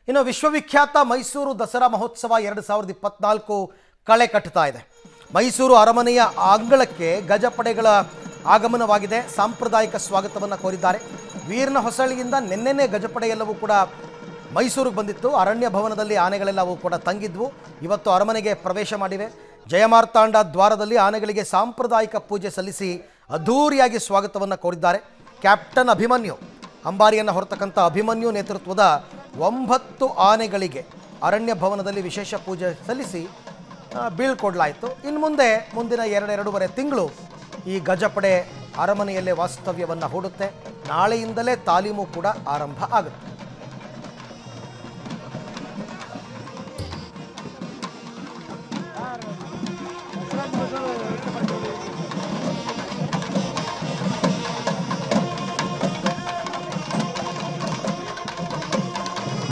ಇನ್ನು ವಿಶ್ವವಿಖ್ಯಾತ ಮೈಸೂರು ದಸರಾ ಮಹೋತ್ಸವ ಎರಡು ಸಾವಿರದ ಇಪ್ಪತ್ನಾಲ್ಕು ಕಳೆ ಕಟ್ಟುತ್ತಾ ಇದೆ ಮೈಸೂರು ಅರಮನೆಯ ಅಂಗಳಕ್ಕೆ ಗಜಪಡೆಗಳ ಆಗಮನವಾಗಿದೆ ಸಾಂಪ್ರದಾಯಿಕ ಸ್ವಾಗತವನ್ನು ಕೋರಿದ್ದಾರೆ ವೀರನ ಹೊಸಳಿಯಿಂದ ನಿನ್ನೆನೇ ಗಜಪಡೆ ಎಲ್ಲವೂ ಕೂಡ ಮೈಸೂರಿಗೆ ಬಂದಿತ್ತು ಅರಣ್ಯ ಭವನದಲ್ಲಿ ಆನೆಗಳೆಲ್ಲವೂ ಕೂಡ ತಂಗಿದ್ವು ಇವತ್ತು ಅರಮನೆಗೆ ಪ್ರವೇಶ ಮಾಡಿವೆ ಜಯಮಾರ್ತಾಂಡ ದ್ವಾರದಲ್ಲಿ ಆನೆಗಳಿಗೆ ಸಾಂಪ್ರದಾಯಿಕ ಪೂಜೆ ಸಲ್ಲಿಸಿ ಅದ್ಧೂರಿಯಾಗಿ ಸ್ವಾಗತವನ್ನು ಕೋರಿದ್ದಾರೆ ಕ್ಯಾಪ್ಟನ್ ಅಭಿಮನ್ಯು ಅಂಬಾರಿಯನ್ನು ಹೊರತಕ್ಕಂಥ ಅಭಿಮನ್ಯು ನೇತೃತ್ವದ ಒಂಬತ್ತು ಆನೆಗಳಿಗೆ ಅರಣ್ಯ ಭವನದಲ್ಲಿ ವಿಶೇಷ ಪೂಜೆ ಸಲ್ಲಿಸಿ ಆ, ಬೀಳ್ಕೊಡ್ಲಾಯಿತು ಇನ್ನು ಮುಂದೆ ಮುಂದಿನ ಎರಡೆರಡೂವರೆ ತಿಂಗಳು ಈ ಗಜಪಡೆ ಅರಮನೆಯಲ್ಲೇ ವಾಸ್ತವ್ಯವನ್ನು ಹೂಡುತ್ತೆ ನಾಳೆಯಿಂದಲೇ ತಾಲೀಮು ಕೂಡ ಆರಂಭ ಆಗುತ್ತೆ